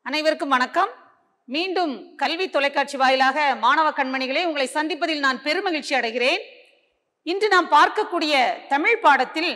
அனைவருக்கும் வணக்கம் மீண்டும் கல்வி தொலைக்காட்சி வாயிலாக மாணவ கண்மணிகளே உங்களை சந்திப்பதில் நான் பெருமகிழ்ச்சி அடைகிறேன் இன்று நாம் பார்க்கக்கூடிய தமிழ் பாடத்தில்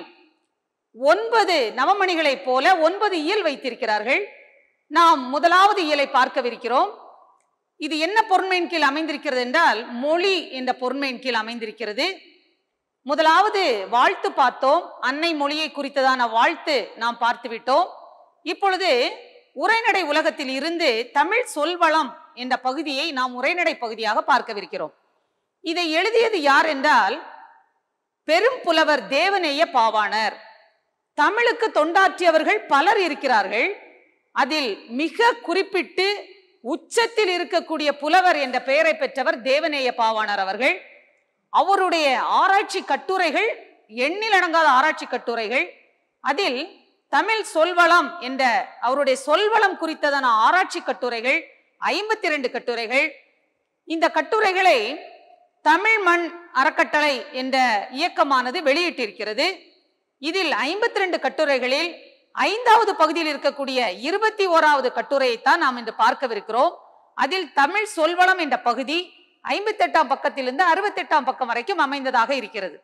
ஒன்பது நவமணிகளைப் போல ஒன்பது இயல் வைத்திருக்கிறார்கள் நாம் முதலாவது இயலை பார்க்கவிருக்கிறோம் இது என்ன பொருண்மையின் கீழ் அமைந்திருக்கிறது என்றால் மொழி என்ற பொருண்மையின் கீழ் அமைந்திருக்கிறது முதலாவது வாழ்த்து பார்த்தோம் அன்னை மொழியை குறித்ததான வாழ்த்து நாம் பார்த்து விட்டோம் இப்பொழுது உரைநடை உலகத்தில் இருந்து தமிழ் சொல்வளம் என்ற பகுதியை நாம் உரைநடை பகுதியாக பார்க்கவிருக்கிறோம் இதை எழுதியது யார் என்றால் பெரும் புலவர் தேவநேய பாவாணர் தமிழுக்கு தொண்டாற்றியவர்கள் பலர் இருக்கிறார்கள் அதில் மிக குறிப்பிட்டு உச்சத்தில் இருக்கக்கூடிய புலவர் என்ற பெயரை பெற்றவர் தேவநேய பாவாணர் அவர்கள் அவருடைய ஆராய்ச்சி கட்டுரைகள் எண்ணிலடங்காத ஆராய்ச்சி கட்டுரைகள் அதில் தமிழ் சொல்வளம் என்ற அவருடைய சொல்வளம் குறித்ததான ஆராய்ச்சி கட்டுரைகள் ஐம்பத்தி ரெண்டு கட்டுரைகள் இந்த கட்டுரைகளை தமிழ் மண் அறக்கட்டளை என்ற இயக்கமானது வெளியிட்டிருக்கிறது இதில் ஐம்பத்தி ரெண்டு கட்டுரைகளில் ஐந்தாவது பகுதியில் இருக்கக்கூடிய இருபத்தி ஓராவது கட்டுரையைத்தான் நாம் இன்று பார்க்கவிருக்கிறோம் அதில் தமிழ் சொல்வளம் என்ற பகுதி ஐம்பத்தி எட்டாம் பக்கத்திலிருந்து அறுபத்தி எட்டாம் பக்கம் வரைக்கும் அமைந்ததாக இருக்கிறது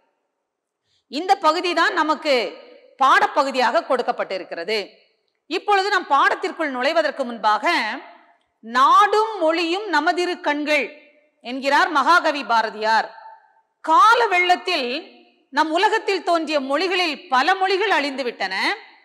இந்த பகுதி தான் நமக்கு பாடப்பகுதியாக கொடுக்கப்பட்டிருக்கிறது இப்பொழுது நம் பாடத்திற்குள் நுழைவதற்கு முன்பாக நாடும் மொழியும் நமதிரு கண்கள் என்கிறார் மகாகவி பாரதியார் கால வெள்ளத்தில் நம் உலகத்தில் தோன்றிய மொழிகளில் பல மொழிகள் அழிந்து விட்டன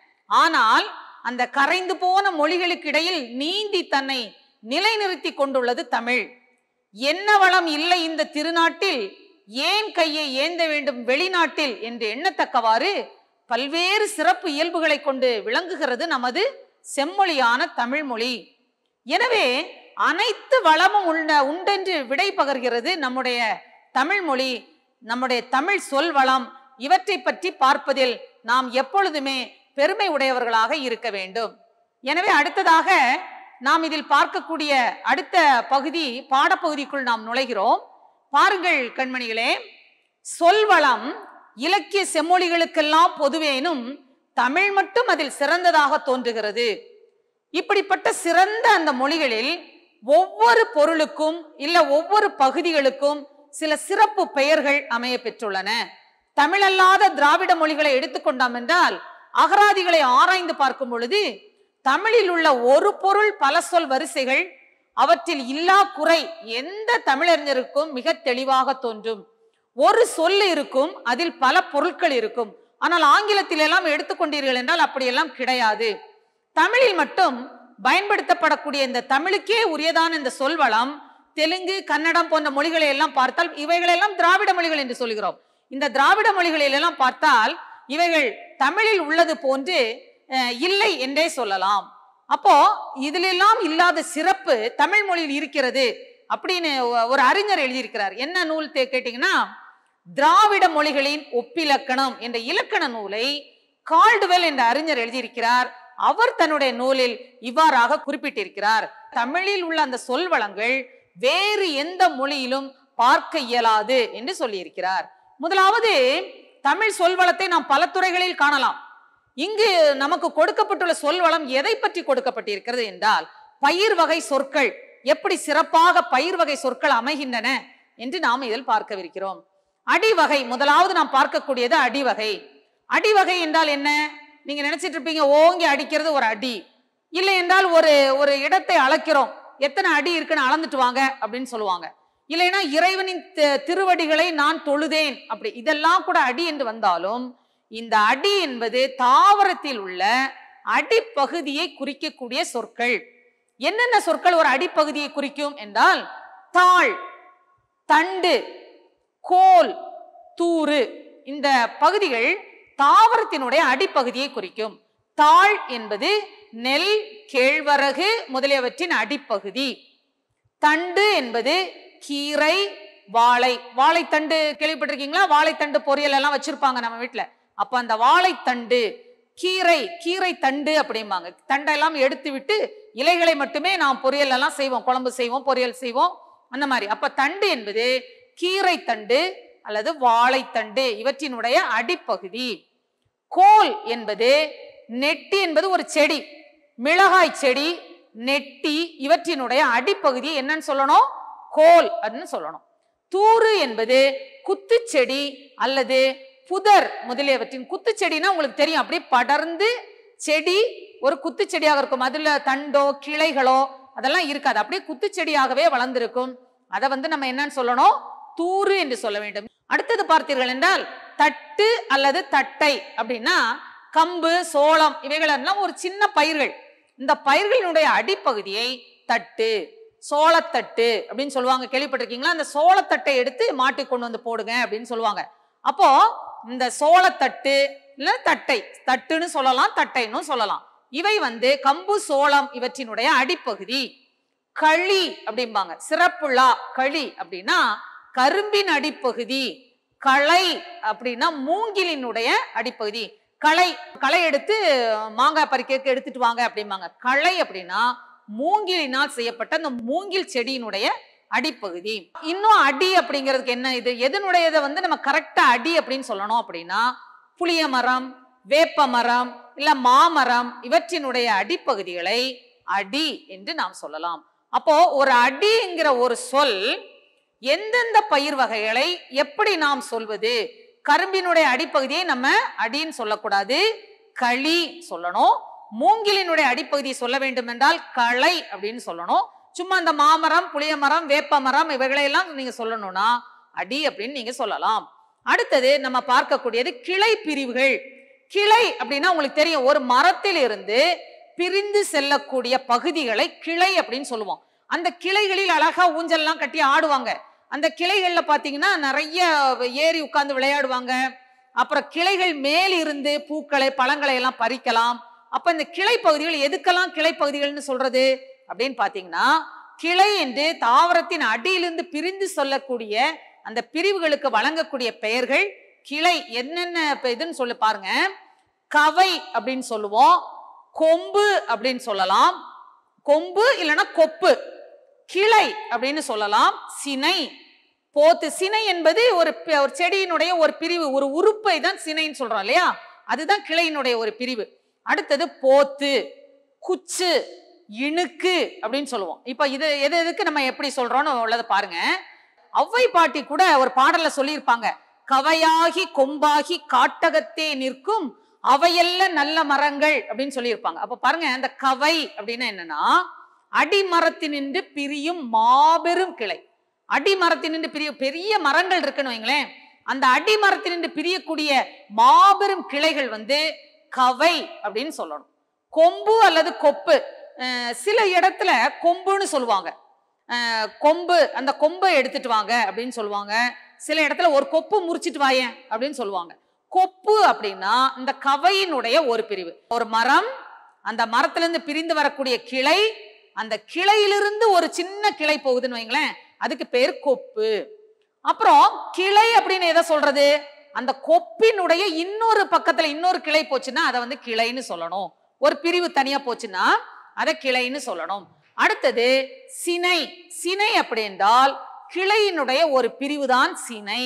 ஆனால் அந்த கரைந்து போன மொழிகளுக்கு இடையில் நீந்தி தன்னை நிலைநிறுத்தி கொண்டுள்ளது தமிழ் என்ன வளம் இல்லை இந்த திருநாட்டில் ஏன் கையை ஏந்த வேண்டும் வெளிநாட்டில் என்று எண்ணத்தக்கவாறு பல்வேறு சிறப்பு இயல்புகளை கொண்டு விளங்குகிறது நமது செம்மொழியான தமிழ் மொழி எனவே அனைத்து வளமும் உள்ள உண்டென்று விடை பகர்கிறது நம்முடைய தமிழ் மொழி நம்முடைய தமிழ் சொல் வளம் இவற்றை பற்றி பார்ப்பதில் நாம் எப்பொழுதுமே பெருமை உடையவர்களாக இருக்க வேண்டும் எனவே அடுத்ததாக நாம் இதில் பார்க்கக்கூடிய அடுத்த பகுதி பாடப்பகுதிக்குள் நாம் நுழைகிறோம் பாருங்கள் கண்மணிகளே சொல்வளம் இலக்கிய செம்மொழிகளுக்கெல்லாம் பொதுவேனும் தமிழ் மட்டும் அதில் சிறந்ததாக தோன்றுகிறது இப்படிப்பட்ட சிறந்த அந்த மொழிகளில் ஒவ்வொரு பொருளுக்கும் இல்ல ஒவ்வொரு பகுதிகளுக்கும் சில சிறப்பு பெயர்கள் அமைய பெற்றுள்ளன தமிழல்லாத திராவிட மொழிகளை எடுத்துக்கொண்டோம் என்றால் அகராதிகளை ஆராய்ந்து பார்க்கும் பொழுது தமிழில் உள்ள ஒரு பொருள் பல சொல் வரிசைகள் அவற்றில் இல்லா குறை எந்த தமிழறிஞருக்கும் மிக தெளிவாக தோன்றும் ஒரு சொல் இருக்கும் அதில் பல பொருட்கள் இருக்கும் ஆனால் ஆங்கிலத்தில் எல்லாம் எடுத்துக்கொண்டீர்கள் என்றால் அப்படியெல்லாம் கிடையாது தமிழில் மட்டும் பயன்படுத்தப்படக்கூடிய இந்த தமிழுக்கே உரியதான இந்த சொல்வளம் தெலுங்கு கன்னடம் போன்ற மொழிகளை எல்லாம் பார்த்தால் இவைகளெல்லாம் திராவிட மொழிகள் என்று சொல்கிறோம் இந்த திராவிட மொழிகளில் எல்லாம் பார்த்தால் இவைகள் தமிழில் உள்ளது போன்று அஹ், இல்லை என்றே சொல்லலாம் அப்போ இதிலெல்லாம் இல்லாத சிறப்பு தமிழ் மொழியில் இருக்கிறது அப்படின்னு ஒ- ஒரு அறிஞர் எழுதியிருக்கிறார் என்ன நூல் தே- கேட்டீங்கன்னா திராவிட மொழிகளின் ஒப்பிலக்கணம் என்ற இலக்கண நூலை கால்டுவெல் என்ற அறிஞர் எழுதியிருக்கிறார் அவர் தன்னுடைய நூலில் இவ்வாறாக குறிப்பிட்டிருக்கிறார் தமிழில் உள்ள அந்த சொல் வளங்கள் வேறு எந்த மொழியிலும் பார்க்க இயலாது என்று சொல்லியிருக்கிறார் முதலாவது தமிழ் சொல்வளத்தை நாம் பல துறைகளில் காணலாம் இங்கு நமக்கு கொடுக்கப்பட்டுள்ள சொல்வளம் எதை பற்றி கொடுக்கப்பட்டிருக்கிறது என்றால் பயிர் வகை சொற்கள் எப்படி சிறப்பாக பயிர் வகை சொற்கள் அமைகின்றன என்று நாம் இதில் பார்க்கவிருக்கிறோம் அடிவகை முதலாவது நாம் பார்க்கக்கூடியது அடிவகை அடிவகை என்றால் என்ன நீங்க நினைச்சிட்டு இருப்பீங்க ஓங்கி அடிக்கிறது ஒரு அடி இல்லை என்றால் ஒரு ஒரு இடத்தை அளக்கிறோம் எத்தனை அடி இருக்குன்னு அளந்துட்டு வாங்க அப்படின்னு சொல்லுவாங்க இல்லைன்னா இறைவனின் தி- திருவடிகளை நான் தொழுதேன் அப்படி இதெல்லாம் கூட அடி என்று வந்தாலும் இந்த அடி என்பது தாவரத்தில் உள்ள அடிப்பகுதியை குறிக்கக்கூடிய சொற்கள் என்னென்ன சொற்கள் ஒரு அடிப்பகுதியை குறிக்கும் என்றால் தாள் தண்டு கோல் தூறு இந்த பகுதிகள் தாவரத்தினுடைய அடிப்பகுதியை குறிக்கும் தாள் என்பது நெல் கேழ்வரகு முதலியவற்றின் அடிப்பகுதி தண்டு என்பது கீரை வாழை வாழைத்தண்டு கேள்விப்பட்டிருக்கீங்களா வாழைத்தண்டு பொரியல் எல்லாம் வச்சிருப்பாங்க நம்ம வீட்ல அப்ப அந்த வாழைத்தண்டு கீரை கீரை தண்டு அப்படிம்பாங்க தண்டெல்லாம் எடுத்து விட்டு இலைகளை மட்டுமே நாம் பொரியல் எல்லாம் செய்வோம் குழம்பு செய்வோம் பொரியல் செய்வோம் அந்த மாதிரி அப்ப தண்டு என்பது கீரை தண்டு அல்லது வாழைத்தண்டு இவற்றினுடைய அடிப்பகுதி கோல் என்பது நெட்டி என்பது ஒரு செடி மிளகாய் செடி நெட்டி இவற்றினுடைய அடிப்பகுதியை என்னன்னு சொல்லணும் கோல் அப்படின்னு சொல்லணும் தூறு என்பது குத்துச்செடி அல்லது புதர் முதலியவற்றின் குத்துச்செடினா உங்களுக்கு தெரியும் அப்படியே படர்ந்து செடி ஒரு குத்துச்செடியாக இருக்கும் அதுல தண்டோ கிளைகளோ அதெல்லாம் இருக்காது அப்படியே குத்துச்செடியாகவே வளர்ந்திருக்கும் அதை வந்து நம்ம என்னன்னு சொல்லணும் தூறு என்று சொல்ல வேண்டும் அடுத்தது பார்த்தீர்கள் என்றால் தட்டு அல்லது தட்டை அப்படின்னா கம்பு சோளம் இவைகள் எல்லாம் ஒரு சின்ன பயிர்கள் இந்த பயிர்களினுடைய அடிப்பகுதியை தட்டு சோளத்தட்டு அப்படின்னு சொல்லுவாங்க கேள்விப்பட்டிருக்கீங்களா அந்த சோளத்தட்டை எடுத்து மாட்டி கொண்டு வந்து போடுங்க அப்படின்னு சொல்லுவாங்க அப்போ இந்த சோளத்தட்டு இல்ல தட்டை தட்டுன்னு சொல்லலாம் தட்டைன்னு சொல்லலாம் இவை வந்து கம்பு சோளம் இவற்றினுடைய அடிப்பகுதி களி அப்படிம்பாங்க சிறப்புள்ளா களி அப்படின்னா கரும்பின் அடிப்பகுதி களை அப்படின்னா மூங்கிலினுடைய அடிப்பகுதி களை களை எடுத்து மாங்காய் பறிக்க எடுத்துட்டு வாங்க அப்படிம்பாங்க களை அப்படின்னா மூங்கிலினால் செய்யப்பட்ட அந்த மூங்கில் செடியினுடைய அடிப்பகுதி இன்னும் அடி அப்படிங்கிறதுக்கு என்ன இது எதனுடையதை வந்து நம்ம கரெக்டா அடி அப்படின்னு சொல்லணும் அப்படின்னா புளிய மரம் வேப்ப மரம் இல்ல மாமரம் இவற்றினுடைய அடிப்பகுதிகளை அடி என்று நாம் சொல்லலாம் அப்போ ஒரு அடிங்கிற ஒரு சொல் எந்தெந்த பயிர் வகைகளை எப்படி நாம் சொல்வது கரும்பினுடைய அடிப்பகுதியை நம்ம அடின்னு சொல்லக்கூடாது களி சொல்லணும் மூங்கிலினுடைய அடிப்பகுதியை சொல்ல வேண்டும் என்றால் களை அப்படின்னு சொல்லணும் சும்மா அந்த மாமரம் புளிய மரம் வேப்ப மரம் இவைகளையெல்லாம் நீங்க சொல்லணும்னா அடி அப்படின்னு நீங்க சொல்லலாம் அடுத்தது நம்ம பார்க்கக்கூடியது கிளை பிரிவுகள் கிளை அப்படின்னா உங்களுக்கு தெரியும் ஒரு மரத்தில் இருந்து பிரிந்து செல்லக்கூடிய பகுதிகளை கிளை அப்படின்னு சொல்லுவோம் அந்த கிளைகளில் அழகா ஊஞ்சல்லாம் கட்டி ஆடுவாங்க அந்த கிளைகள்ல பாத்தீங்கன்னா நிறைய ஏறி உட்கார்ந்து விளையாடுவாங்க அப்புறம் கிளைகள் மேல் இருந்து பூக்களை பழங்களை எல்லாம் பறிக்கலாம் அப்ப இந்த கிளை பகுதிகள் எதுக்கெல்லாம் கிளை பகுதிகள்னு சொல்றது அப்படின்னு பாத்தீங்கன்னா கிளை என்று தாவரத்தின் அடியிலிருந்து பிரிந்து சொல்லக்கூடிய அந்த பிரிவுகளுக்கு வழங்கக்கூடிய பெயர்கள் கிளை என்னென்ன இப்ப இதுன்னு சொல்லி பாருங்க கவை அப்படின்னு சொல்லுவோம் கொம்பு அப்படின்னு சொல்லலாம் கொம்பு இல்லைன்னா கொப்பு கிளை அப்படின்னு சொல்லலாம் சினை போத்து சினை என்பது ஒரு பி- ஒரு செடியினுடைய ஒரு பிரிவு ஒரு உறுப்பை தான் சினைன்னு சொல்றோம் இல்லையா அதுதான் கிளையினுடைய ஒரு பிரிவு அடுத்தது போத்து குச்சு இணுக்கு அப்படின்னு சொல்லுவோம் இப்ப இது எது எதுக்கு நம்ம எப்படி சொல்றோம்னு உள்ளதை பாருங்க ஔவை பாட்டி கூட ஒரு பாடல்ல சொல்லியிருப்பாங்க கவையாகி கொம்பாகி காட்டகத்தே நிற்கும் அவையல்ல நல்ல மரங்கள் அப்படின்னு சொல்லியிருப்பாங்க அப்ப பாருங்க அந்த கவை அப்படின்னா என்னன்னா அடிமரத்தினின்று பிரியும் மாபெரும் கிளை அடிமரத்தினின்று பிரிய பெரிய மரங்கள் இருக்குன்னு வைங்களேன் அந்த அடிமரத்தினின்று பிரியக்கூடிய மாபெரும் கிளைகள் வந்து கவை அப்படின்னு சொல்லணும் கொம்பு அல்லது கொப்பு அஹ் சில இடத்துல கொம்புன்னு சொல்லுவாங்க அஹ் கொம்பு அந்த கொம்பை எடுத்துட்டு வாங்க அப்படின்னு சொல்லுவாங்க சில இடத்துல ஒரு கொப்பு முறிச்சிட்டு வாயேன் அப்படின்னு சொல்லுவாங்க கொப்பு அப்படின்னா இந்த கவையினுடைய ஒரு பிரிவு ஒரு மரம் அந்த மரத்துல இருந்து பிரிந்து வரக்கூடிய கிளை அந்த கிளையிலிருந்து ஒரு சின்ன கிளை போகுதுன்னு வைங்களேன் அதுக்கு பேர் கொப்பு அப்புறம் கிளை அப்படின்னு எதை சொல்றது அந்த கொப்பினுடைய இன்னொரு பக்கத்துல இன்னொரு கிளை போச்சுன்னா அதை வந்து கிளைன்னு சொல்லணும் ஒரு பிரிவு தனியா போச்சுன்னா அதை கிளைன்னு சொல்லணும் அடுத்தது சினை சினை அப்படி என்றால் கிளையினுடைய ஒரு பிரிவு தான் சினை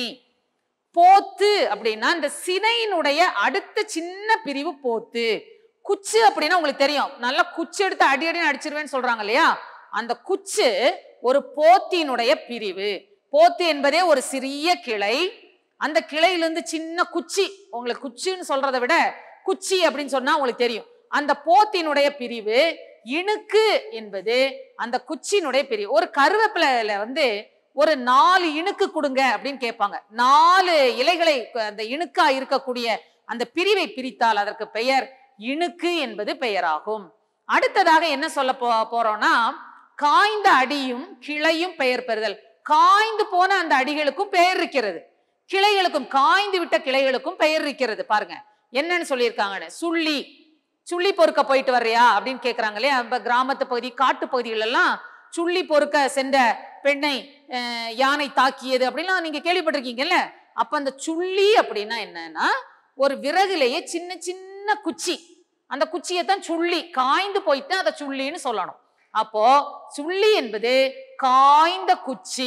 போத்து அப்படின்னா இந்த சினையினுடைய அடுத்த சின்ன பிரிவு போத்து குச்சு அப்படின்னா உங்களுக்கு தெரியும் நல்லா குச்சி எடுத்து அடி அடின்னு அடிச்சிருவேன்னு சொல்றாங்க இல்லையா அந்த குச்சு ஒரு போத்தினுடைய பிரிவு போத்து என்பதே ஒரு சிறிய கிளை அந்த கிளையிலிருந்து சின்ன குச்சி உங்களுக்கு குச்சின்னு சொல்றதை விட குச்சி அப்படின்னு சொன்னா உங்களுக்கு தெரியும் அந்த போத்தினுடைய பிரிவு இணுக்கு என்பது அந்த குச்சியினுடைய பிரிவு ஒரு கருவேப்பிலையில வந்து ஒரு நாலு இணுக்கு கொடுங்க அப்படின்னு கேட்பாங்க நாலு இலைகளை க- அந்த இணுக்கா இருக்கக்கூடிய அந்த பிரிவை பிரித்தால் அதற்கு பெயர் இணுக்கு என்பது பெயராகும் அடுத்ததாக என்ன சொல்ல போ போறோம்னா காய்ந்த அடியும் கிளையும் பெயர் பெறுதல் காய்ந்து போன அந்த அடிகளுக்கும் பெயர் இருக்கிறது கிளைகளுக்கும் காய்ந்து விட்ட கிளைகளுக்கும் பெயர் இருக்கிறது பாருங்க என்னன்னு சொல்லியிருக்காங்கன்னு சுள்ளி சுள்ளி பொறுக்க போயிட்டு வர்றியா அப்படின்னு கேக்குறாங்க இல்லையா நம்ம கிராமத்து பகுதி காட்டு பகுதிகள் எல்லாம் சுள்ளி பொறுக்க சென்ற பெண்ணை அஹ், யானை தாக்கியது அப்படின்லாம் நீங்க கேள்விப்பட்டிருக்கீங்கல்ல அப்ப அந்த சுள்ளி அப்படின்னா என்னன்னா ஒரு விறகுலேயே சின்ன சின்ன குச்சி அந்த குச்சியை தான் சுள்ளி காய்ந்து போயிட்டு அதை சுள்ளின்னு சொல்லணும் அப்போ சுள்ளி என்பது காய்ந்த குச்சி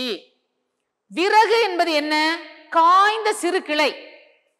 விறகு என்பது என்ன காய்ந்த சிறு கிளை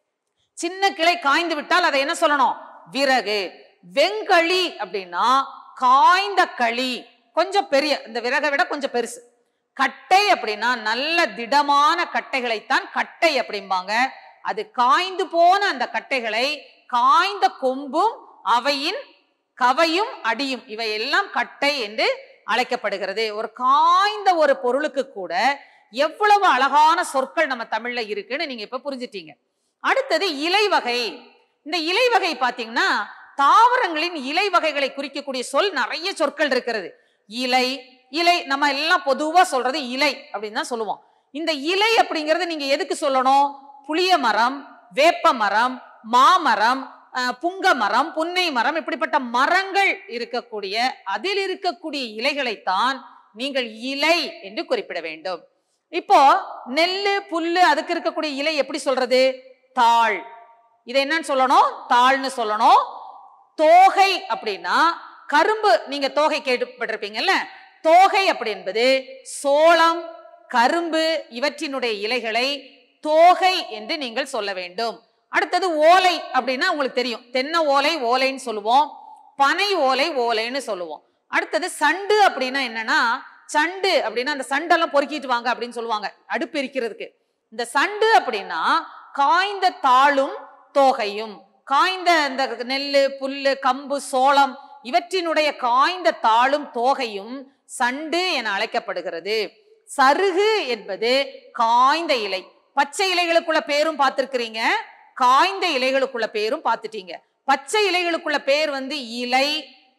சின்ன கிளை காய்ந்து விட்டால் அதை என்ன சொல்லணும் விறகு வெங்களி அப்படின்னா காய்ந்த களி கொஞ்சம் பெரிய இந்த விறகை விட கொஞ்சம் பெருசு கட்டை அப்படின்னா நல்ல திடமான கட்டைகளைத்தான் கட்டை அப்படிம்பாங்க அது காய்ந்து போன அந்த கட்டைகளை காய்ந்த கொம்பும் அவையின் கவையும் அடியும் இவை எல்லாம் கட்டை என்று அழைக்கப்படுகிறது ஒரு காய்ந்த ஒரு பொருளுக்கு கூட எவ்வளவு அழகான சொற்கள் நம்ம தமிழ்ல இருக்குன்னு நீங்க இப்ப புரிஞ்சிட்டீங்க அடுத்தது இலை வகை இந்த இலை வகை பாத்தீங்கன்னா தாவரங்களின் இலை வகைகளை குறிக்கக்கூடிய சொல் நிறைய சொற்கள் இருக்கிறது இலை இலை நம்ம எல்லாம் பொதுவா சொல்றது இலை அப்படின்னு தான் சொல்லுவோம் இந்த இலை அப்படிங்கறது நீங்க எதுக்கு சொல்லணும் புளிய மரம் வேப்ப மரம் மாமரம் அஹ், புங்க மரம் புன்னை மரம் இப்படிப்பட்ட மரங்கள் இருக்கக்கூடிய அதில் இருக்கக்கூடிய இலைகளைத்தான் நீங்கள் இலை என்று குறிப்பிட வேண்டும் இப்போ நெல்லு புல்லு அதுக்கு இருக்கக்கூடிய இலை எப்படி சொல்றது தாள் இதை என்னன்னு சொல்லணும் தாள்னு சொல்லணும் தோகை அப்படின்னா கரும்பு நீங்க தோகை கேட்டுப்பட்டிருப்பீங்கல்ல தோகை அப்படி என்பது சோளம் கரும்பு இவற்றினுடைய இலைகளை தோகை என்று நீங்கள் சொல்ல வேண்டும் அடுத்தது ஓலை அப்படின்னா உங்களுக்கு தெரியும் தென்னை ஓலை ஓலைன்னு சொல்லுவோம் பனை ஓலை ஓலைன்னு சொல்லுவோம் அடுத்தது சண்டு அப்படின்னா என்னன்னா சண்டு அப்படின்னா அந்த சண்டெல்லாம் பொறுக்கிட்டு வாங்க அப்படின்னு சொல்லுவாங்க அடுப்பு எரிக்கிறதுக்கு இந்த சண்டு அப்படின்னா காய்ந்த தாளும் தோகையும் காய்ந்த இந்த நெல்லு புல்லு கம்பு சோளம் இவற்றினுடைய காய்ந்த தாளும் தோகையும் சண்டு என அழைக்கப்படுகிறது சருகு என்பது காய்ந்த இலை பச்சை இலைகளுக்குள்ள பேரும் பார்த்திருக்கிறீங்க காய்ந்த இலைகளுக்குள்ள பேரும் பார்த்துட்டீங்க பச்சை இலைகளுக்குள்ள பேர் வந்து இலை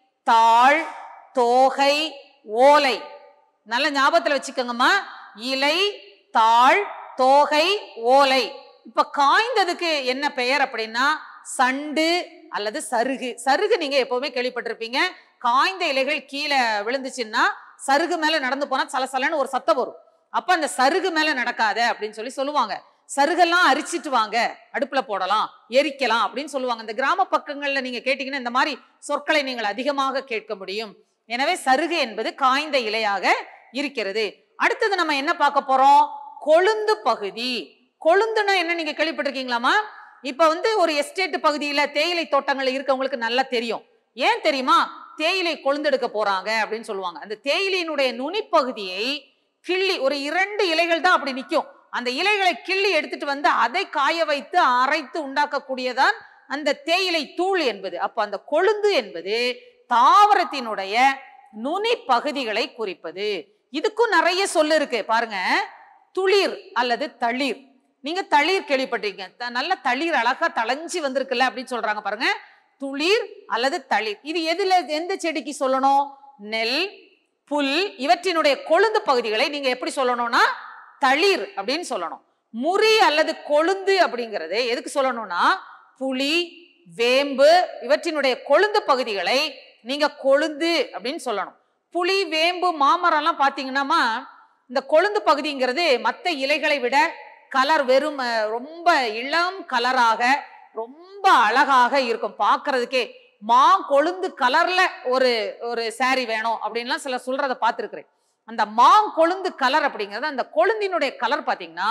தாள் தோகை ஓலை நல்ல ஞாபகத்துல வச்சுக்கோங்கம்மா இலை தாள் தோகை ஓலை இப்ப காய்ந்ததுக்கு என்ன பெயர் அப்படின்னா சண்டு அல்லது சருகு சருகு நீங்க எப்பவுமே கேள்விப்பட்டிருப்பீங்க காய்ந்த இலைகள் கீழே விழுந்துச்சுன்னா சருகு மேல நடந்து போனா சலசலன்னு ஒரு சத்தம் வரும் அப்ப அந்த சருகு மேல நடக்காத அப்படின்னு சொல்லி சொல்லுவாங்க சருகெல்லாம் அரிச்சிட்டு வாங்க அடுப்புல போடலாம் எரிக்கலாம் அப்படின்னு சொல்லுவாங்க இந்த கிராம பக்கங்கள்ல நீங்க கேட்டீங்கன்னா இந்த மாதிரி சொற்களை நீங்கள் அதிகமாக கேட்க முடியும் எனவே சருகு என்பது காய்ந்த இலையாக இருக்கிறது அடுத்தது நம்ம என்ன பார்க்க போறோம் கொழுந்து பகுதி கொழுந்துனா என்ன நீங்க கேள்விப்பட்டிருக்கீங்களாமா இப்ப வந்து ஒரு எஸ்டேட் பகுதியில தேயிலை தோட்டங்கள் இருக்கவங்களுக்கு நல்லா தெரியும் ஏன் தெரியுமா தேயிலை கொழுந்தெடுக்க போறாங்க அப்படின்னு சொல்லுவாங்க அந்த தேயிலையினுடைய நுனிப்பகுதியை கிள்ளி ஒரு இரண்டு இலைகள் தான் அப்படி நிக்கும் அந்த இலைகளை கிள்ளி எடுத்துட்டு வந்து அதை காய வைத்து அரைத்து உண்டாக்கக்கூடியதான் அந்த தேயிலை தூள் என்பது அப்ப அந்த கொழுந்து என்பது தாவரத்தினுடைய நுனி பகுதிகளை குறிப்பது இதுக்கும் நிறைய சொல்லு இருக்கு பாருங்க துளிர் அல்லது தளிர் நீங்க தளிர் கேள்விப்பட்டிருக்கீங்க த- நல்ல தளிர் அழகா தளைஞ்சு வந்திருக்குல்ல அப்படின்னு சொல்றாங்க பாருங்க துளிர் அல்லது தளிர் இது எதுல எந்த செடிக்கு சொல்லணும் நெல் புல் இவற்றினுடைய கொழுந்து பகுதிகளை நீங்க எப்படி சொல்லணும்னா தளிர் அப்படின்னு சொல்லணும் முறி அல்லது கொழுந்து அப்படிங்கறது எதுக்கு சொல்லணும்னா புளி வேம்பு இவற்றினுடைய கொழுந்து பகுதிகளை நீங்க கொழுந்து அப்படின்னு சொல்லணும் புளி வேம்பு மாமரம்லாம் பாத்தீங்கன்னாமா இந்த கொழுந்து பகுதிங்கிறது மற்ற இலைகளை விட கலர் வெறும் அஹ், ரொம்ப இளம் கலராக ரொம்ப அழகாக இருக்கும் பார்க்கிறதுக்கே மா கொழுந்து கலர்ல ஒரு ஒரு saree வேணும் அப்படின்லாம் சில சொல்றத பார்த்துருக்கிறேன் அந்த மா கொழுந்து கலர் அப்படிங்கிறது அந்த கொழுந்தினுடைய கலர் பாத்தீங்கன்னா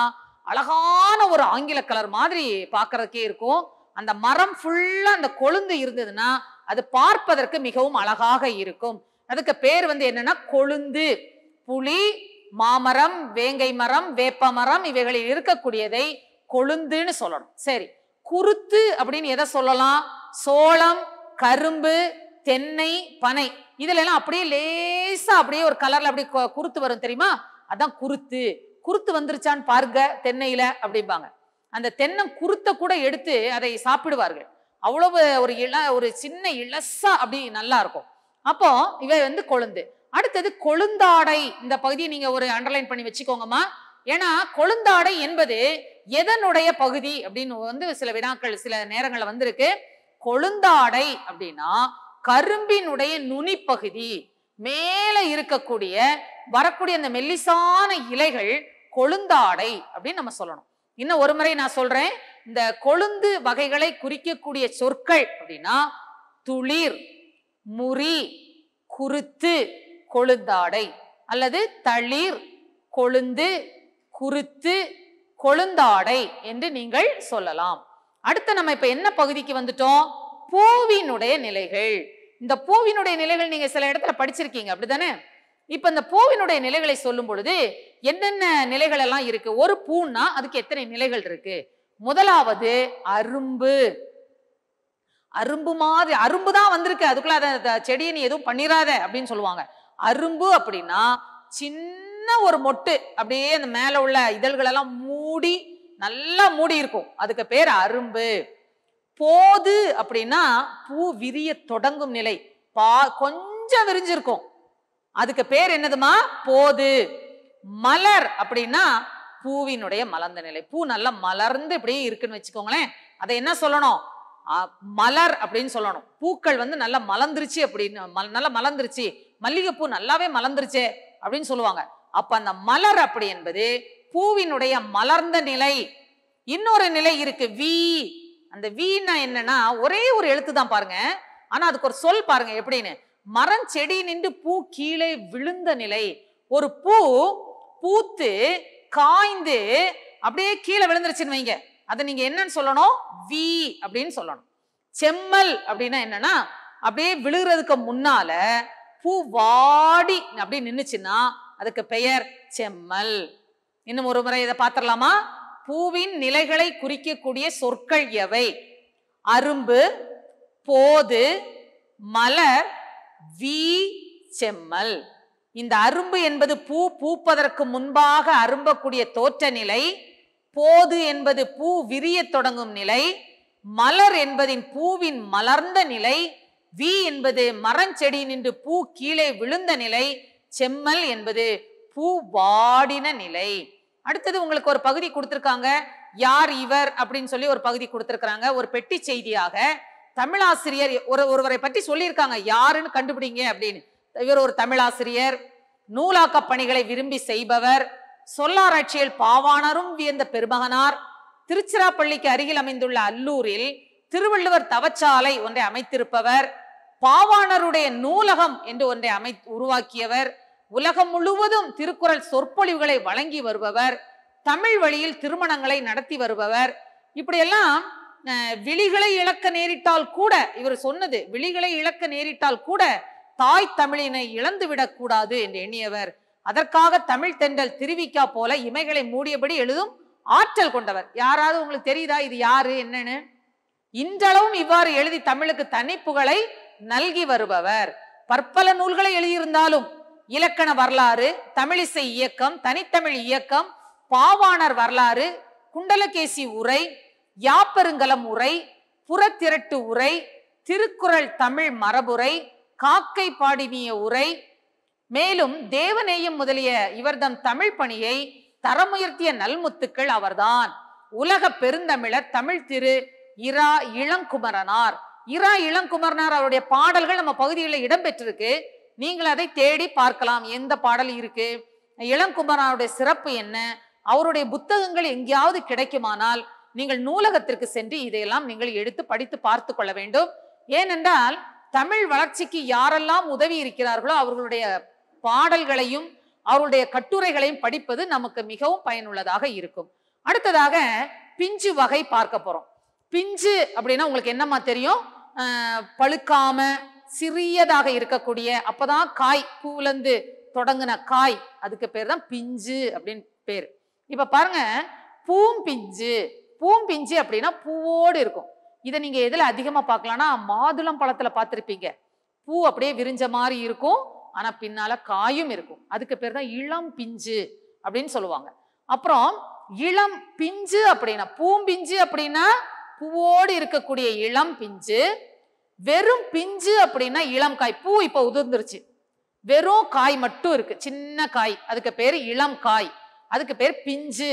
அழகான ஒரு ஆங்கில கலர் மாதிரி பார்க்கறதுக்கே இருக்கும் அந்த மரம் ஃபுல்லா அந்த கொழுந்து இருந்ததுன்னா அது பார்ப்பதற்கு மிகவும் அழகாக இருக்கும் அதுக்கு பேர் வந்து என்னன்னா கொழுந்து புளி மாமரம் வேங்கை மரம் வேப்ப மரம் இவைகளில் இருக்கக்கூடியதை கொழுந்துன்னு சொல்லணும் சரி குருத்து அப்படின்னு எதை சொல்லலாம் சோளம் கரும்பு தென்னை பனை இதுல எல்லாம் அப்படியே லேசா அப்படியே ஒரு கலர்ல அப்படியே கு- குருத்து வரும் தெரியுமா அதான் குருத்து குருத்து வந்துருச்சான்னு பாருங்க தென்னையில அப்படிம்பாங்க அந்த தென்னை குருத்தை கூட எடுத்து அதை சாப்பிடுவார்கள் அவ்வளவு ஒரு இள ஒரு சின்ன இளசா அப்படி நல்லா இருக்கும் அப்போ இவை வந்து கொழுந்து அடுத்தது கொழுந்தாடை இந்த பகுதியை நீங்க ஒரு அண்டர்லைன் பண்ணி வச்சுக்கோங்கம்மா ஏன்னா கொழுந்தாடை என்பது எதனுடைய பகுதி அப்படின்னு வந்து சில வினாக்கள் சில நேரங்கள்ல வந்திருக்கு கொழுந்தாடை அப்படின்னா கரும்பினுடைய நுனிப்பகுதி மேல இருக்கக்கூடிய வரக்கூடிய அந்த மெல்லிசான இலைகள் கொழுந்தாடை அப்படின்னு நம்ம சொல்லணும் இன்னும் ஒரு முறை நான் சொல்றேன் இந்த கொழுந்து வகைகளை குறிக்கக்கூடிய சொற்கள் அப்படின்னா துளிர் முறி குருத்து கொழுந்தாடை அல்லது தளிர் கொழுந்து குருத்து கொழுந்தாடை என்று நீங்கள் சொல்லலாம் அடுத்து நம்ம இப்ப என்ன பகுதிக்கு வந்துட்டோம் பூவினுடைய நிலைகள் இந்த பூவினுடைய நிலைகள் நீங்க சில இடத்துல படிச்சிருக்கீங்க அப்படிதானே இப்ப இந்த பூவினுடைய நிலைகளை சொல்லும் பொழுது என்னென்ன நிலைகள் எல்லாம் இருக்கு ஒரு பூன்னா அதுக்கு எத்தனை நிலைகள் இருக்கு முதலாவது அரும்பு அரும்பு மாதிரி அரும்பு தான் வந்திருக்கு அதுக்குள்ள அதை அதை செடியை நீ எதுவும் பண்ணிராத அப்படின்னு சொல்லுவாங்க அரும்பு அப்படின்னா சின்ன ஒரு மொட்டு அப்படியே அந்த மேல உள்ள இதழ்கள் எல்லாம் மூடி நல்லா மூடி இருக்கும் அதுக்கு பேர் அரும்பு போது அப்படின்னா பூ விரிய தொடங்கும் நிலை பா கொஞ்சம் விரிஞ்சிருக்கும் அதுக்கு பேர் என்னதுமா போது மலர் அப்படின்னா பூவினுடைய மலர்ந்த நிலை பூ நல்லா மலர்ந்து இப்படியே இருக்குன்னு வச்சுக்கோங்களேன் அதை என்ன சொல்லணும் ஆ, மலர் அப்படின்னு சொல்லணும் பூக்கள் வந்து நல்லா மலர்ந்துருச்சு அப்படின்னு மல்- நல்லா மலர்ந்துருச்சு மல்லிகைப்பூ நல்லாவே மலர்ந்துருச்சே அப்படின்னு சொல்லுவாங்க அப்ப அந்த மலர் அப்படி என்பது பூவினுடைய மலர்ந்த நிலை இன்னொரு நிலை இருக்கு வி அந்த வீனா என்னன்னா ஒரே ஒரு எழுத்து தான் பாருங்க ஆனா அதுக்கு ஒரு சொல் பாருங்க எப்படின்னு மரம் செடி நின்று பூ கீழே விழுந்த நிலை ஒரு பூ பூத்து காய்ந்து அப்படியே கீழே விழுந்துருச்சுன்னு வைங்க அதை நீங்க என்னன்னு சொல்லணும் வி அப்படின்னு சொல்லணும் செம்மல் அப்படின்னா என்னன்னா அப்படியே விழுகிறதுக்கு முன்னால பூ வாடி அப்படியே நின்னுச்சுன்னா அதுக்கு பெயர் செம்மல் இன்னும் ஒரு முறை இதை பார்த்துடலாமா பூவின் நிலைகளை குறிக்கக்கூடிய சொற்கள் எவை அரும்பு போது மலர் வி செம்மல் இந்த அரும்பு என்பது பூ பூப்பதற்கு முன்பாக அரும்பக்கூடிய தோற்ற நிலை போது என்பது பூ விரியத் தொடங்கும் நிலை மலர் என்பதின் பூவின் மலர்ந்த நிலை வி என்பது மரஞ்செடி நின்று பூ கீழே விழுந்த நிலை செம்மல் என்பது பூ வாடின நிலை அடுத்தது உங்களுக்கு ஒரு பகுதி கொடுத்திருக்காங்க யார் இவர் அப்படின்னு சொல்லி ஒரு பகுதி கொடுத்திருக்காங்க ஒரு பெட்டி செய்தியாக தமிழாசிரியர் ஒரு ஒருவரை பற்றி சொல்லியிருக்காங்க யாருன்னு கண்டுபிடிங்க அப்படின்னு இவர் ஒரு தமிழாசிரியர் நூலாக்க பணிகளை விரும்பி செய்பவர் சொல்லாராய்ச்சியில் பாவாணரும் வியந்த பெருமகனார் திருச்சிராப்பள்ளிக்கு அருகில் அமைந்துள்ள அல்லூரில் திருவள்ளுவர் தவச்சாலை ஒன்றை அமைத்திருப்பவர் பாவாணருடைய நூலகம் என்று ஒன்றை அமை உருவாக்கியவர் உலகம் முழுவதும் திருக்குறள் சொற்பொழிவுகளை வழங்கி வருபவர் தமிழ் வழியில் திருமணங்களை நடத்தி வருபவர் இப்படியெல்லாம் அஹ், விழிகளை இழக்க நேரிட்டால் கூட இவர் சொன்னது விழிகளை இழக்க நேரிட்டால் கூட தாய் தமிழினை இழந்து விடக்கூடாது என்று எண்ணியவர் அதற்காக தமிழ் தென்றல் திருவிக்கா போல இமைகளை மூடியபடி எழுதும் ஆற்றல் கொண்டவர் யாராவது உங்களுக்கு தெரியுதா இது யாரு என்னன்னு இன்றளவும் இவ்வாறு எழுதி தமிழுக்கு தனிப்புகளை நல்கி வருபவர் பற்பல நூல்களை எழுதியிருந்தாலும் இலக்கண வரலாறு தமிழிசை இயக்கம் தனித்தமிழ் இயக்கம் பாவாணர் வரலாறு குண்டலகேசி உரை யாப்பெருங்கலம் உரை புறத்திரட்டு உரை திருக்குறள் தமிழ் மரபுரை காக்கை பாடினிய உரை மேலும் தேவநேயம் முதலிய இவர்தம் தமிழ் பணியை தரமுயர்த்திய நல்முத்துக்கள் அவர்தான் உலக பெருந்தமிழர் தமிழ் திரு இரா இளங்குமரனார் இரா இளங்குமரனார் அவருடைய பாடல்கள் நம்ம பகுதிகளில் இடம்பெற்றிருக்கு நீங்கள் அதை தேடி பார்க்கலாம் எந்த பாடல் இருக்கு இளங்குமரனுடைய சிறப்பு என்ன அவருடைய புத்தகங்கள் எங்கேயாவது கிடைக்குமானால் நீங்கள் நூலகத்திற்கு சென்று இதையெல்லாம் நீங்கள் எடுத்து படித்து பார்த்து கொள்ள வேண்டும் ஏனென்றால் தமிழ் வளர்ச்சிக்கு யாரெல்லாம் உதவி இருக்கிறார்களோ அவர்களுடைய பாடல்களையும் அவருடைய கட்டுரைகளையும் படிப்பது நமக்கு மிகவும் பயனுள்ளதாக இருக்கும் அடுத்ததாக பிஞ்சு வகை பார்க்க போறோம் பிஞ்சு அப்படின்னா உங்களுக்கு என்னம்மா தெரியும் ஆஹ் பழுக்காம சிறியதாக இருக்கக்கூடிய அப்பதான் காய் பூவிலேருந்து தொடங்கின காய் அதுக்கு பேர் தான் பிஞ்சு அப்படின்னு பேர் இப்ப பாருங்க பூம்பிஞ்சு பூம்பிஞ்சு அப்படின்னா பூவோடு இருக்கும் இதை நீங்க எதுல அதிகமா பார்க்கலாம்னா மாதுளம் பழத்துல பார்த்திருப்பீங்க பூ அப்படியே விரிஞ்ச மாதிரி இருக்கும் ஆனா பின்னால காயும் இருக்கும் அதுக்கு பேர் தான் இளம் பிஞ்சு அப்படின்னு சொல்லுவாங்க அப்புறம் இளம் பிஞ்சு அப்படின்னா பூம்பிஞ்சு அப்படின்னா பூவோடு இருக்கக்கூடிய இளம் பிஞ்சு வெறும் பிஞ்சு அப்படின்னா இளம் காய் பூ இப்ப உதிர்ந்துருச்சு வெறும் காய் மட்டும் இருக்கு சின்ன காய் அதுக்கு பேர் இளம் காய் அதுக்கு பேர் பிஞ்சு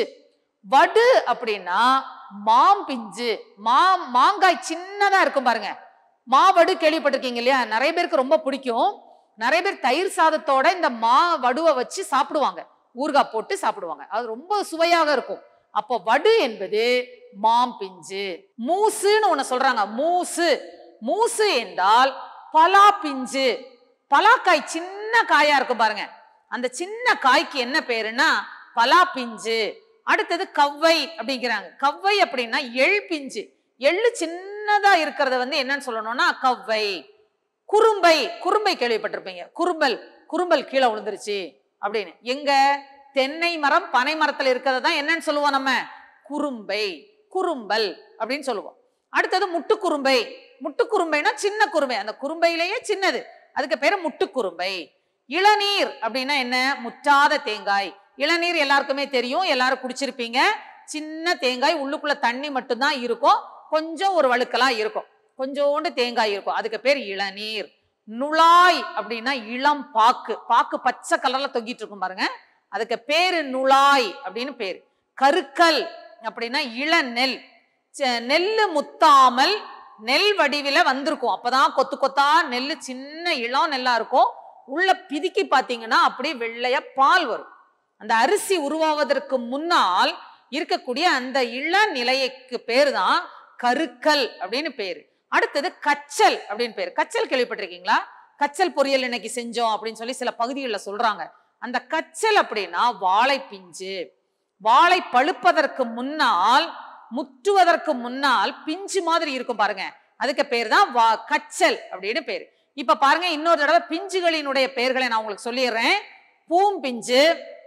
வடு அப்படின்னா மாம் பிஞ்சு மா மாங்காய் சின்னதா இருக்கும் பாருங்க மாவடு கேள்விப்பட்டிருக்கீங்க இல்லையா நிறைய பேருக்கு ரொம்ப பிடிக்கும் நிறைய பேர் தயிர் சாதத்தோட இந்த மா வடுவை வச்சு சாப்பிடுவாங்க ஊறுகாய் போட்டு சாப்பிடுவாங்க அது ரொம்ப சுவையாக இருக்கும் அப்போ வடு என்பது மாம் பிஞ்சு மூசுன்னு ஒண்ணு சொல்றாங்க மூசு மூசு என்றால் பலா பிஞ்சு பலாக்காய் சின்ன காயா இருக்கும் பாருங்க அந்த சின்ன காய்க்கு என்ன பேருன்னா பலா பிஞ்சு அடுத்தது கவ்வை அப்படிங்கிறாங்க கவ்வை அப்படின்னா எள் பிஞ்சு எள்ளு சின்னதா இருக்கிறத வந்து என்னன்னு சொல்லணும்னா கவ்வை குறும்பை குறும்பை கேள்விப்பட்டிருப்பீங்க குறும்பல் குறும்பல் கீழே விழுந்துருச்சு அப்படின்னு எங்க தென்னை மரம் பனை மரத்துல இருக்கிறது தான் என்னன்னு சொல்லுவோம் நம்ம குறும்பை குறும்பல் அப்படின்னு சொல்லுவோம் அடுத்தது முட்டுக்குறும்பை முட்டுக்குறும்பைனா சின்ன குறும்பை அந்த குறும்பையிலேயே சின்னது அதுக்கு பேரு முட்டுக்குறும்பை இளநீர் அப்படின்னா என்ன முற்றாத தேங்காய் இளநீர் எல்லாருக்குமே தெரியும் எல்லாரும் குடிச்சிருப்பீங்க சின்ன தேங்காய் உள்ளுக்குள்ள தண்ணி மட்டும்தான் இருக்கும் கொஞ்சம் ஒரு வழுக்கெல்லாம் இருக்கும் கொஞ்சோண்டு தேங்காய் இருக்கும் அதுக்கு பேர் இளநீர் நுழாய் அப்படின்னா இளம் பாக்கு பாக்கு பச்சை கலர்ல தொங்கிட்டு இருக்கும் பாருங்க அதுக்கு பேரு நுழாய் அப்படின்னு பேரு கருக்கல் அப்படின்னா இளநெல் ச- நெல்லு முத்தாமல் நெல் வடிவில வந்திருக்கும் அப்பதான் கொத்து கொத்தா நெல்லு சின்ன இளம் நெல்லா இருக்கும் உள்ள பிதுக்கி பாத்தீங்கன்னா அப்படியே வெள்ளையா பால் வரும் அந்த அரிசி உருவாவதற்கு முன்னால் இருக்கக்கூடிய அந்த இள நிலைக்கு பேரு தான் கருக்கல் அப்படின்னு பேரு அடுத்தது கச்சல் அப்படின்னு பேரு கச்சல் கேள்விப்பட்டிருக்கீங்களா கச்சல் பொரியல் இன்னைக்கு செஞ்சோம் அப்படின்னு சொல்லி சில பகுதிகளில் சொல்றாங்க அந்த கச்சல் அப்படின்னா வாழை பிஞ்சு வாழை பழுப்பதற்கு முன்னால் முற்றுவதற்கு முன்னால் பிஞ்சு மாதிரி இருக்கும் பாருங்க அதுக்கு பேர் தான் வா கச்சல் அப்படின்னு பேரு இப்ப பாருங்க இன்னொரு தடவை பிஞ்சுகளினுடைய பெயர்களை நான் உங்களுக்கு சொல்லிடுறேன் பூம்பிஞ்சு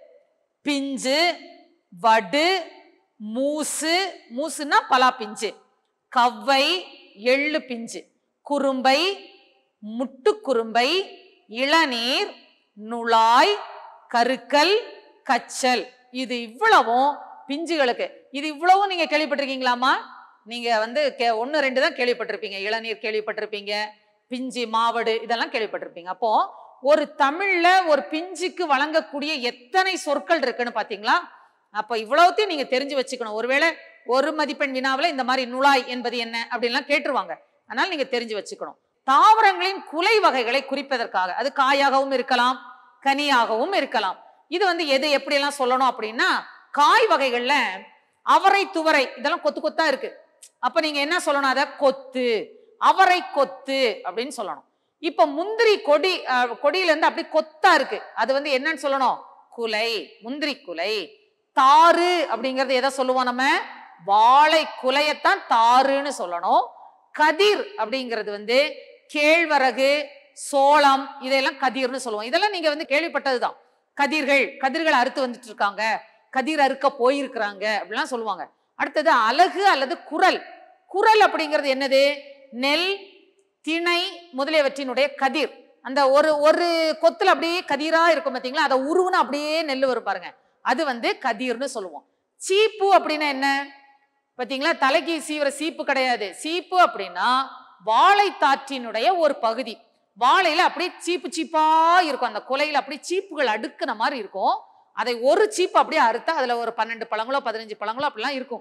பிஞ்சு வடு மூசு மூசுன்னா பலா பிஞ்சு கவ்வை எள்ளு பிஞ்சு குறும்பை முட்டுக்குறும்பை இளநீர் நுழாய் கருக்கல் கச்சல் இது இவ்வளவும் பிஞ்சுகளுக்கு இது இவ்வளவும் நீங்க கேள்விப்பட்டிருக்கீங்களாமா நீங்க வந்து கே ஒன்று ரெண்டு தான் கேள்விப்பட்டிருப்பீங்க இளநீர் கேள்விப்பட்டிருப்பீங்க பிஞ்சு மாவடு இதெல்லாம் கேள்விப்பட்டிருப்பீங்க அப்போ ஒரு தமிழ்ல ஒரு பிஞ்சுக்கு வழங்கக்கூடிய எத்தனை சொற்கள் இருக்குன்னு பாத்தீங்களா அப்ப இவ்வளவுத்தையும் நீங்க தெரிஞ்சு வச்சுக்கணும் ஒருவேளை ஒரு மதிப்பெண் வினாவுல இந்த மாதிரி நுழாய் என்பது என்ன அப்படின்லாம் கேட்டுருவாங்க அதனால நீங்க தெரிஞ்சு வச்சுக்கணும் தாவரங்களின் குலை வகைகளை குறிப்பதற்காக அது காயாகவும் இருக்கலாம் கனியாகவும் இருக்கலாம் இது வந்து எது எப்படியெல்லாம் சொல்லணும் அப்படின்னா காய் வகைகள்ல அவரை துவரை இதெல்லாம் கொத்து கொத்தா இருக்கு அப்ப நீங்க என்ன சொல்லணும் அத கொத்து அவரை கொத்து அப்படின்னு சொல்லணும் இப்ப முந்திரி கொடி அஹ், கொடியில இருந்து அப்படி கொத்தா இருக்கு அது வந்து என்னன்னு சொல்லணும் குலை முந்திரி குலை தாறு அப்படிங்கறது எதை சொல்லுவோம் நம்ம வாழை குலையத்தான் தாருன்னு சொல்லணும் கதிர் அப்படிங்கிறது வந்து கேழ்வரகு சோளம் இதெல்லாம் கதிர்னு சொல்லுவோம் இதெல்லாம் நீங்க வந்து கேள்விப்பட்டதுதான் கதிர்கள் கதிர்களை அறுத்து வந்துட்டு இருக்காங்க கதிர் அறுக்க போயிருக்கிறாங்க அப்படிலாம் சொல்லுவாங்க அடுத்தது அலகு அல்லது குரல் குரல் அப்படிங்கிறது என்னது நெல் திணை முதலியவற்றினுடைய கதிர் அந்த ஒரு ஒரு கொத்துல அப்படியே கதிரா இருக்கும் பார்த்தீங்களா அதை உருவுன்னு அப்படியே நெல் வரும் பாருங்க அது வந்து கதிர்னு சொல்லுவோம் சீப்பு அப்படின்னா என்ன பாத்தீங்களா தலைக்கு சீவிர சீப்பு கிடையாது சீப்பு அப்படின்னா வாழைத்தாற்றினுடைய ஒரு பகுதி வாழையில அப்படியே சீப்பு சீப்பா இருக்கும் அந்த குலையில அப்படியே சீப்புகள் அடுக்குன மாதிரி இருக்கும் அதை ஒரு சீப்பு அப்படியே அறுத்தா அதுல ஒரு பன்னெண்டு பழங்களோ பதினஞ்சு பழங்களோ அப்படிலாம் இருக்கும்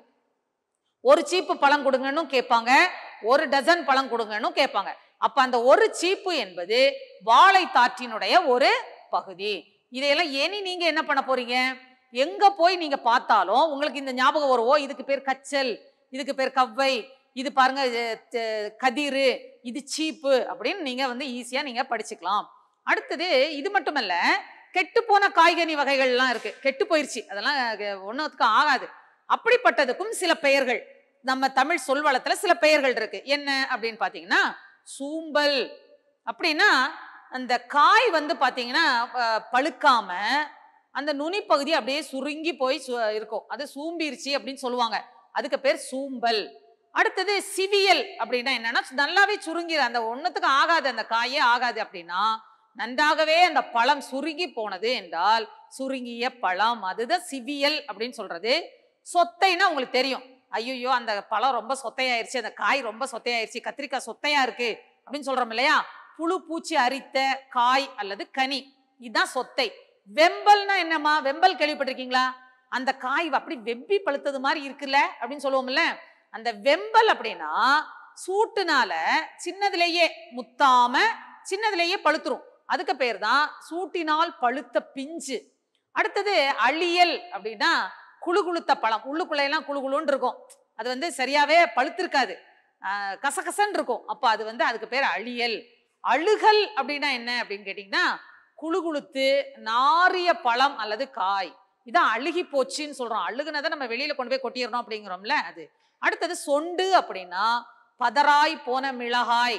ஒரு சீப்பு பழம் கொடுங்கன்னு கேட்பாங்க ஒரு டசன் பழம் கொடுங்கன்னு கேட்பாங்க அப்ப அந்த ஒரு சீப்பு என்பது வாழைத்தாற்றினுடைய ஒரு பகுதி இதையெல்லாம் இனி நீங்க என்ன பண்ண போறீங்க எங்க போய் நீங்க பார்த்தாலும் உங்களுக்கு இந்த ஞாபகம் வரும் ஓ இதுக்கு பேர் கச்சல் இதுக்கு பேர் கவ்வை இது பாருங்க இது, த- கதிரு இது சீப்பு அப்படின்னு நீங்க வந்து ஈஸியா நீங்க படிச்சுக்கலாம் அடுத்தது இது மட்டுமல்ல கெட்டு போன காய்கனி வகைகள்லாம் இருக்கு கெட்டு போயிருச்சு அதெல்லாம் ஒன்றுத்துக்கும் ஆகாது அப்படிப்பட்டதுக்கும் சில பெயர்கள் நம்ம தமிழ் சொல்வளத்துல சில பெயர்கள் இருக்கு என்ன அப்படின்னு பாத்தீங்கன்னா சூம்பல் அப்படின்னா அந்த காய் வந்து பாத்தீங்கன்னா அஹ், பழுக்காம அந்த நுனி பகுதி அப்படியே சுருங்கி போய் சு- இருக்கும் அது சூம்பிருச்சு அப்படின்னு சொல்லுவாங்க அதுக்கு பேர் சூம்பல் அடுத்தது சிவியல் அப்படின்னா என்னன்னா நல்லாவே சுருங்கி அந்த ஒண்ணுத்துக்கு ஆகாது அந்த காயே ஆகாது அப்படின்னா நன்றாகவே அந்த பழம் சுருங்கி போனது என்றால் சுருங்கிய பழம் அதுதான் சிவியல் அப்படின்னு சொல்றது சொத்தைன்னா உங்களுக்கு தெரியும் ஐயோ அந்த பழம் ரொம்ப சொத்தையாயிருச்சு அந்த காய் ரொம்ப சொத்தையாயிருச்சு கத்திரிக்காய் சொத்தையா இருக்கு அப்படின்னு சொல்றோம் இல்லையா புழு பூச்சி அரித்த காய் அல்லது கனி இதுதான் சொத்தை வெம்பல்னா என்னம்மா வெம்பல் கேள்விப்பட்டிருக்கீங்களா அந்த காய் அப்படி வெம்பி பழுத்தது மாதிரி இருக்குல்ல அப்படின்னு சொல்லுவோம்ல அந்த வெம்பல் அப்படின்னா சூட்டுனால சின்னதுலேயே முத்தாம சின்னதுலேயே பழுத்துரும் அதுக்கு பேர் தான் சூட்டினால் பழுத்த பிஞ்சு அடுத்தது அழியல் அப்படின்னா குழு குளுத்த பழம் உள்ளுக்குள்ள எல்லாம் குழு குளுன்னு இருக்கும் அது வந்து சரியாவே பழுத்திருக்காது ஆஹ் கசகசன்னு இருக்கும் அப்போ அது வந்து அதுக்கு பேர் அழியல் அழுகல் அப்படின்னா என்ன அப்படின்னு கேட்டிங்கன்னா குழு குளுத்து நாரிய பழம் அல்லது காய் இதான் அழுகி போச்சுன்னு சொல்றோம் அழுகுனதை நம்ம வெளியில கொண்டு போய் கொட்டிடணும் அப்படிங்கிறோம்ல அது அடுத்தது சொண்டு அப்படின்னா பதராய் போன மிளகாய்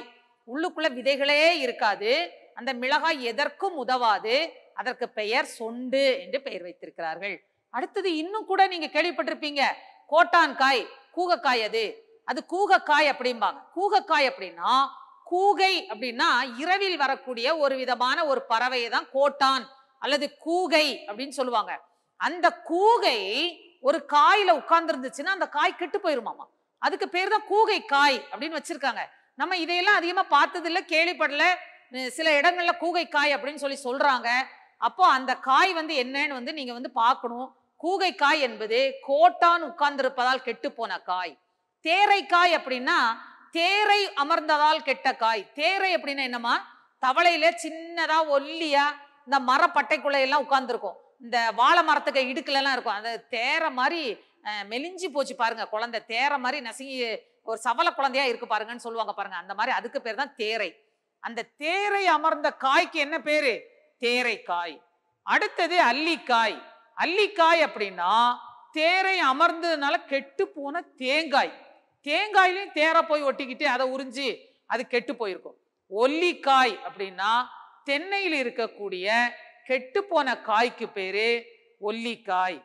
உள்ளுக்குள்ள விதைகளே இருக்காது அந்த மிளகாய் எதற்கும் உதவாது அதற்கு பெயர் சொண்டு என்று பெயர் வைத்திருக்கிறார்கள் அடுத்தது இன்னும் கூட நீங்க கேள்விப்பட்டிருப்பீங்க கோட்டான்காய் கூகக்காய் அது அது கூகக்காய் அப்படிம்பாங்க கூகக்காய் அப்படின்னா கூகை அப்படின்னா இரவில் வரக்கூடிய ஒரு விதமான ஒரு பறவையை தான் கோட்டான் அல்லது கூகை அப்படின்னு சொல்லுவாங்க அந்த கூகை ஒரு காயில உட்கார்ந்து இருந்துச்சுன்னா அந்த காய் கெட்டு போயிருமாமா அதுக்கு பேர் தான் கூகை காய் அப்படின்னு வச்சிருக்காங்க நம்ம இதையெல்லாம் அதிகமா பார்த்தது இல்ல கேள்விப்படல அஹ் சில இடங்கள்ல கூகை காய் அப்படின்னு சொல்லி சொல்றாங்க அப்போ அந்த காய் வந்து என்னன்னு வந்து நீங்க வந்து பார்க்கணும் கூகை காய் என்பது கோட்டான் உட்கார்ந்திருப்பதால் கெட்டு போன காய் தேரைக்காய் அப்படின்னா தேரை அமர்ந்ததால் கெட்ட காய் தேரை அப்படின்னா என்னமா தவளையில சின்னதா ஒல்லியா இந்த மரப்பட்டைக்குள்ள எல்லாம் உட்கார்ந்துருக்கும் இந்த வாழை மரத்துக்கு இடுக்குல எல்லாம் இருக்கும் அந்த தேரை மாதிரி அஹ், மெலிஞ்சு போச்சு பாருங்க குழந்தை தேரை மாதிரி நசுங்கி ஒரு சவல குழந்தையா இருக்கு பாருங்கன்னு சொல்லுவாங்க பாருங்க அந்த மாதிரி அதுக்கு பேர் தான் தேரை அந்த தேரை அமர்ந்த காய்க்கு என்ன பேரு தேரைக்காய் அடுத்தது அல்லிக்காய் அல்லிக்காய் அப்படின்னா தேரை அமர்ந்ததுனால கெட்டு போன தேங்காய் தேங்காயிலையும் தேரை போய் ஒட்டிக்கிட்டு அதை உறிஞ்சி அது கெட்டு போயிருக்கும் ஒல்லிக்காய் அப்படின்னா தென்னையில் இருக்கக்கூடிய கெட்டு போன காய்க்கு பேரு ஒல்லிக்காய்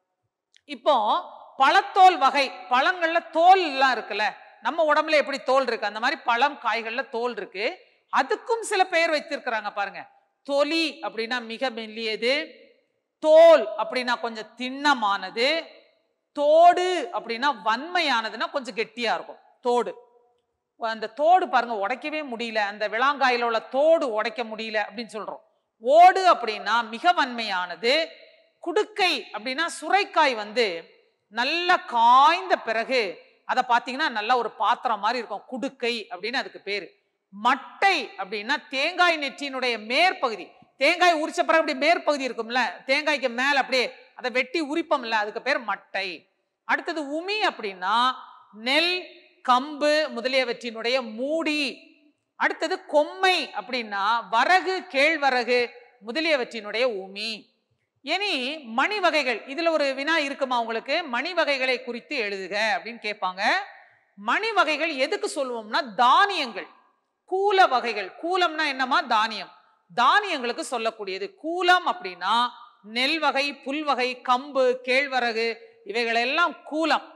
இப்போ பழத்தோல் வகை பழங்கள்ல தோல் எல்லாம் இருக்குல்ல நம்ம உடம்புல எப்படி தோல் இருக்கு அந்த மாதிரி பழம் காய்கள்ல தோல் இருக்கு அதுக்கும் சில பெயர் வைத்திருக்கிறாங்க பாருங்க தொலி அப்படின்னா மிக மெல்லியது தோல் அப்படின்னா கொஞ்சம் திண்ணமானது தோடு அப்படின்னா வன்மையானதுன்னா கொஞ்சம் கெட்டியா இருக்கும் தோடு அந்த தோடு பாருங்க உடைக்கவே முடியல அந்த விளாங்காயில உள்ள தோடு உடைக்க முடியல அப்படின்னு சொல்றோம் ஓடு அப்படின்னா மிக வன்மையானது குடுக்கை அப்படின்னா சுரைக்காய் வந்து நல்லா காய்ந்த பிறகு அதை பார்த்தீங்கன்னா நல்ல ஒரு பாத்திரம் மாதிரி இருக்கும் குடுக்கை அப்படின்னு அதுக்கு பேரு மட்டை அப்படின்னா தேங்காய் நெற்றியினுடைய மேற்பகுதி தேங்காய் உரிச்ச பிறகு அப்படி மேற்பகுதி இருக்கும்ல தேங்காய்க்கு மேல அப்படியே அதை வெட்டி உரிப்போம்ல அதுக்கு பேர் மட்டை அடுத்தது உமி அப்படின்னா நெல் கம்பு முதலியவற்றினுடைய மூடி அடுத்தது கொம்மை அப்படின்னா வரகு கேழ்வரகு முதலியவற்றினுடைய உமி இனி மணி வகைகள் இதுல ஒரு வினா இருக்குமா உங்களுக்கு மணி வகைகளை குறித்து எழுதுக அப்படின்னு கேட்பாங்க மணி வகைகள் எதுக்கு சொல்லுவோம்னா தானியங்கள் கூல வகைகள் கூலம்னா என்னமா தானியம் தானியங்களுக்கு சொல்லக்கூடியது கூலம் அப்படின்னா நெல் வகை புல் வகை கம்பு கேழ்வரகு இவைகளெல்லாம் கூலம்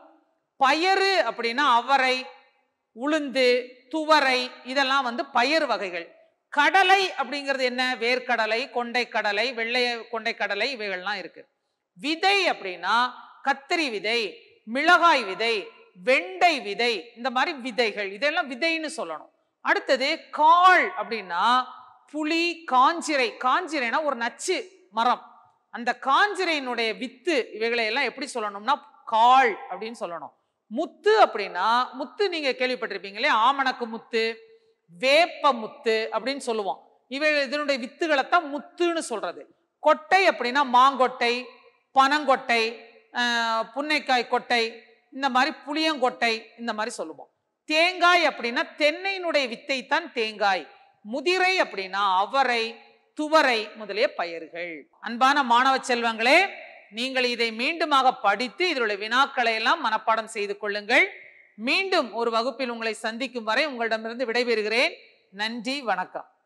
பயறு அப்படின்னா அவரை உளுந்து துவரை இதெல்லாம் வந்து பயறு வகைகள் கடலை அப்படிங்கிறது என்ன வேர்க்கடலை கொண்டை கடலை வெள்ளை கொண்டை கடலை இவைகள்லாம் இருக்கு விதை அப்படின்னா கத்திரி விதை மிளகாய் விதை வெண்டை விதை இந்த மாதிரி விதைகள் இதெல்லாம் விதைன்னு சொல்லணும் அடுத்தது காள் அப்படின்னா புளி காஞ்சிரை காஞ்சிரைனா ஒரு நச்சு மரம் அந்த காஞ்சிரையினுடைய வித்து இவைகளை எல்லாம் எப்படி சொல்லணும்னா காள் அப்படின்னு சொல்லணும் முத்து அப்படின்னா முத்து நீங்க கேள்விப்பட்டிருப்பீங்களே ஆமணக்கு முத்து வேப்ப முத்து அப்படின்னு சொல்லுவோம் இவை இதனுடைய வித்துகளைத்தான் முத்துன்னு சொல்றது கொட்டை அப்படின்னா மாங்கொட்டை பனங்கொட்டை ஆஹ், புன்னைக்காய் கொட்டை இந்த மாதிரி புளியங்கொட்டை இந்த மாதிரி சொல்லுவோம் தேங்காய் அப்படின்னா தென்னையினுடைய வித்தை தான் தேங்காய் முதிரை அப்படின்னா அவரை துவரை முதலிய பயிர்கள் அன்பான மாணவ செல்வங்களே நீங்கள் இதை மீண்டுமாக படித்து இதனுடைய வினாக்களை எல்லாம் மனப்பாடம் செய்து கொள்ளுங்கள் மீண்டும் ஒரு வகுப்பில் உங்களை சந்திக்கும் வரை உங்களிடமிருந்து விடைபெறுகிறேன் நன்றி வணக்கம்